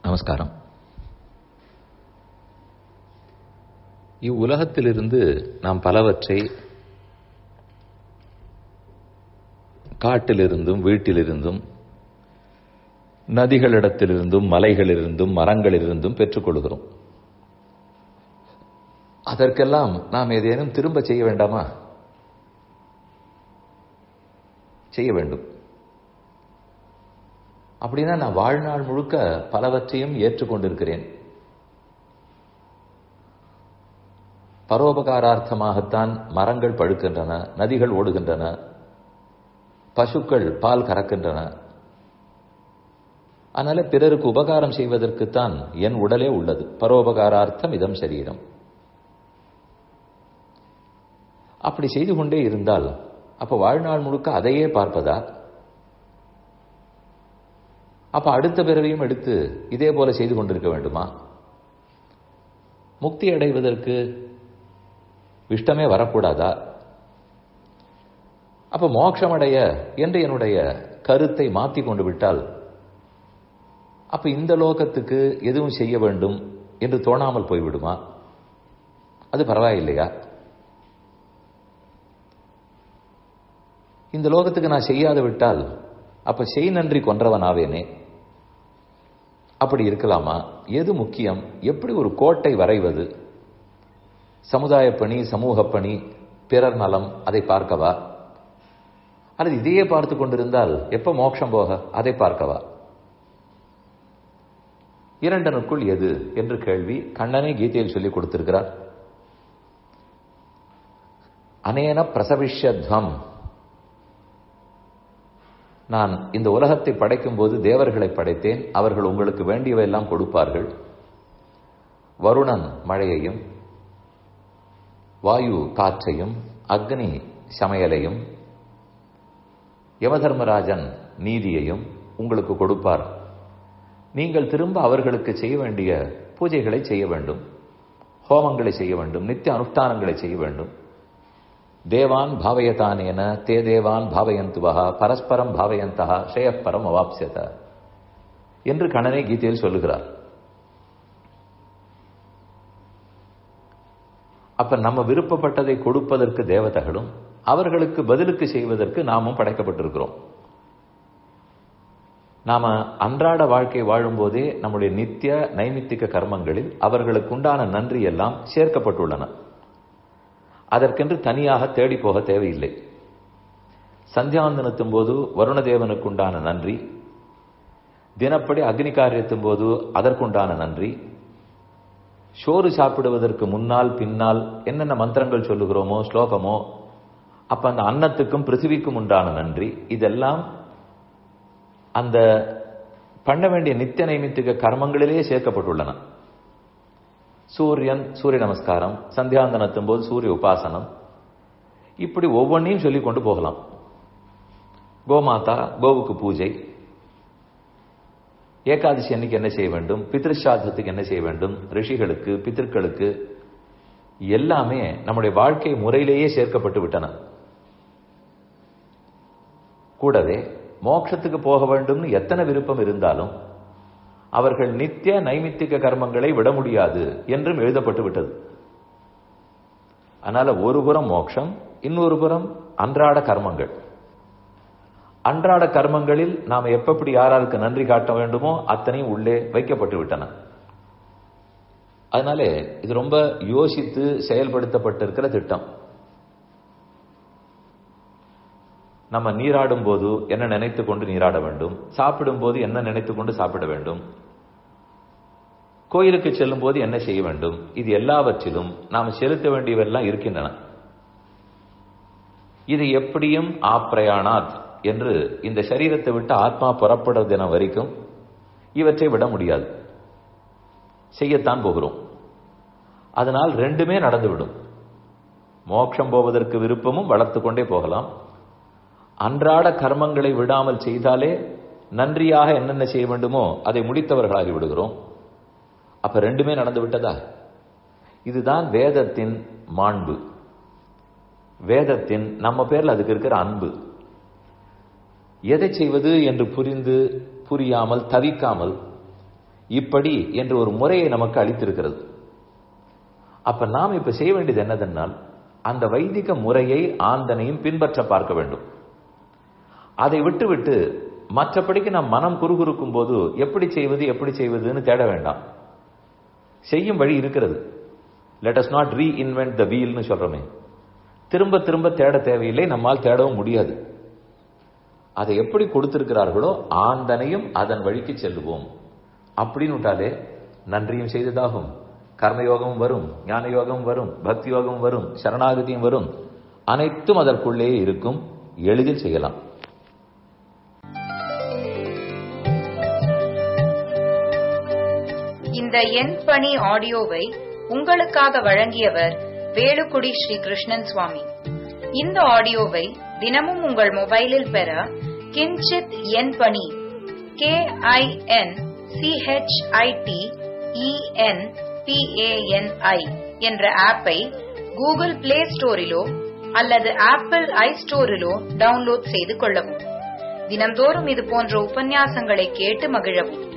நமஸ்காரம் இவ்வுலகத்திலிருந்து நாம் பலவற்றை காட்டிலிருந்தும் வீட்டிலிருந்தும் நதிகளிடத்திலிருந்தும் மலைகளிலிருந்தும் மரங்களிலிருந்தும் பெற்றுக்கொள்கிறோம் அதற்கெல்லாம் நாம் ஏதேனும் திரும்ப செய்ய வேண்டாமா செய்ய வேண்டும் அப்படின்னா நான் வாழ்நாள் முழுக்க பலவற்றையும் ஏற்றுக்கொண்டிருக்கிறேன் பரோபகாரார்த்தமாகத்தான் மரங்கள் பழுக்கின்றன நதிகள் ஓடுகின்றன பசுக்கள் பால் கறக்கின்றன அதனால பிறருக்கு உபகாரம் செய்வதற்குத்தான் என் உடலே உள்ளது பரோபகாரார்த்தம் இதம் சரீரம் அப்படி செய்து கொண்டே இருந்தால் அப்ப வாழ்நாள் முழுக்க அதையே பார்ப்பதா அப்ப அடுத்த பிறவையும் எடுத்து இதே போல செய்து கொண்டிருக்க வேண்டுமா முக்தி அடைவதற்கு இஷ்டமே வரக்கூடாதா அப்ப மோட்சமடைய என்று என்னுடைய கருத்தை மாற்றி கொண்டு விட்டால் அப்ப இந்த லோகத்துக்கு எதுவும் செய்ய வேண்டும் என்று தோணாமல் போய்விடுமா அது பரவாயில்லையா இந்த லோகத்துக்கு நான் செய்யாது விட்டால் அப்ப செய் நன்றி கொன்றவன் ஆவேனே அப்படி இருக்கலாமா எது முக்கியம் எப்படி ஒரு கோட்டை வரைவது சமுதாய பணி சமூக பணி பிறர் நலம் அதை பார்க்கவா அல்லது இதையே பார்த்து கொண்டிருந்தால் எப்ப மோட்சம் போக அதை பார்க்கவா இரண்டனுக்குள் எது என்று கேள்வி கண்ணனே கீதையில் சொல்லிக் கொடுத்திருக்கிறார் அனேன பிரசவிஷ்யத்வம் நான் இந்த உலகத்தை படைக்கும் போது தேவர்களை படைத்தேன் அவர்கள் உங்களுக்கு வேண்டியவையெல்லாம் கொடுப்பார்கள் வருணன் மழையையும் வாயு காற்றையும் அக்னி சமையலையும் யமதர்மராஜன் நீதியையும் உங்களுக்கு கொடுப்பார் நீங்கள் திரும்ப அவர்களுக்கு செய்ய வேண்டிய பூஜைகளை செய்ய வேண்டும் ஹோமங்களை செய்ய வேண்டும் நித்திய அனுஷ்டானங்களை செய்ய வேண்டும் தேவான் பாவயதானேன தே தேவான் பாவயந்துவா பரஸ்பரம் பாவயந்தா ஸ்ரேயப்பரம் அவாப்சியத என்று கணனை கீதையில் சொல்லுகிறார் அப்ப நம்ம விருப்பப்பட்டதை கொடுப்பதற்கு தேவதைகளும் அவர்களுக்கு பதிலுக்கு செய்வதற்கு நாமும் படைக்கப்பட்டிருக்கிறோம் நாம அன்றாட வாழ்க்கை வாழும்போதே நம்முடைய நித்திய நைமித்திக கர்மங்களில் அவர்களுக்கு உண்டான நன்றி எல்லாம் சேர்க்கப்பட்டுள்ளன அதற்கென்று தனியாக தேடி போக தேவையில்லை சந்தியாந்தனத்தும் போது வருணதேவனுக்கு உண்டான நன்றி தினப்படி அக்னி காரியத்தும் போது அதற்குண்டான நன்றி சோறு சாப்பிடுவதற்கு முன்னால் பின்னால் என்னென்ன மந்திரங்கள் சொல்லுகிறோமோ ஸ்லோகமோ அப்ப அந்த அன்னத்துக்கும் பிருத்திவிக்கும் உண்டான நன்றி இதெல்லாம் அந்த பண்ண வேண்டிய நித்திய நைமித்திக கர்மங்களிலேயே சேர்க்கப்பட்டுள்ளன சூரியன் சூரிய நமஸ்காரம் சந்தியாந்தனத்தும் போது சூரிய உபாசனம் இப்படி ஒவ்வொன்றையும் சொல்லி கொண்டு போகலாம் கோமாதா கோவுக்கு பூஜை ஏகாதசி அன்னைக்கு என்ன செய்ய வேண்டும் பித்ருஷாதத்துக்கு என்ன செய்ய வேண்டும் ரிஷிகளுக்கு பித்திருக்களுக்கு எல்லாமே நம்முடைய வாழ்க்கை முறையிலேயே சேர்க்கப்பட்டு விட்டன கூடவே மோட்சத்துக்கு போக வேண்டும்னு எத்தனை விருப்பம் இருந்தாலும் அவர்கள் நித்திய நைமித்திக கர்மங்களை விட முடியாது என்றும் எழுதப்பட்டு விட்டது அதனால ஒரு புறம் மோட்சம் இன்னொரு புறம் அன்றாட கர்மங்கள் அன்றாட கர்மங்களில் நாம் எப்படி யாராருக்கு நன்றி காட்ட வேண்டுமோ அத்தனையும் உள்ளே வைக்கப்பட்டு விட்டன அதனால இது ரொம்ப யோசித்து செயல்படுத்தப்பட்டிருக்கிற திட்டம் நம்ம நீராடும் போது என்ன நினைத்து கொண்டு நீராட வேண்டும் சாப்பிடும் போது என்ன நினைத்து கொண்டு சாப்பிட வேண்டும் கோயிலுக்கு செல்லும் போது என்ன செய்ய வேண்டும் இது எல்லாவற்றிலும் நாம் செலுத்த வேண்டியவெல்லாம் இருக்கின்றன இது எப்படியும் ஆப்ரயானாத் என்று இந்த சரீரத்தை விட்டு ஆத்மா புறப்படுற தினம் வரைக்கும் இவற்றை விட முடியாது செய்யத்தான் போகிறோம் அதனால் ரெண்டுமே நடந்துவிடும் மோட்சம் போவதற்கு விருப்பமும் வளர்த்து கொண்டே போகலாம் அன்றாட கர்மங்களை விடாமல் செய்தாலே நன்றியாக என்னென்ன செய்ய வேண்டுமோ அதை முடித்தவர்களாகி விடுகிறோம் அப்ப ரெண்டுமே நடந்து விட்டதா இதுதான் வேதத்தின் மாண்பு வேதத்தின் நம்ம பேர்ல அதுக்கு இருக்கிற அன்பு எதை செய்வது என்று புரிந்து புரியாமல் தவிக்காமல் இப்படி என்று ஒரு முறையை நமக்கு அளித்திருக்கிறது அப்ப நாம் இப்ப செய்ய வேண்டியது என்னதென்னால் அந்த வைதிக முறையை ஆந்தனையும் பின்பற்ற பார்க்க வேண்டும் அதை விட்டுவிட்டு மற்றபடிக்கு நம் மனம் குறுகுறுக்கும் போது எப்படி செய்வது எப்படி செய்வதுன்னு தேட வேண்டாம் செய்யும் வழி இருக்கிறது let us not reinvent the வீல்னு சொல்றோமே திரும்ப திரும்ப தேட தேவையில்லை நம்மால் தேடவும் முடியாது அதை எப்படி கொடுத்திருக்கிறார்களோ ஆந்தனையும் அதன் வழிக்கு செல்லுவோம் அப்படின்னு விட்டாலே நன்றியும் செய்ததாகும் கர்மயோகமும் வரும் ஞான யோகம் வரும் பக்தி யோகம் வரும் சரணாகதியும் வரும் அனைத்தும் அதற்குள்ளே இருக்கும் எளிதில் செய்யலாம் இந்த எண் பணி ஆடியோவை உங்களுக்காக வழங்கியவர் வேலுக்குடி ஸ்ரீ கிருஷ்ணன் சுவாமி இந்த ஆடியோவை தினமும் உங்கள் மொபைலில் பெற கிஞ்சித் எண் பணி கே ஐ என் சிஹெச்ஐடி இஎன் பிஏஎன்ஐ என்ற ஆப்பை கூகுள் பிளே ஸ்டோரிலோ அல்லது ஆப்பிள் ஐ ஸ்டோரிலோ டவுன்லோட் செய்து கொள்ளவும் தினம்தோறும் இது போன்ற உபன்யாசங்களை கேட்டு மகிழவும்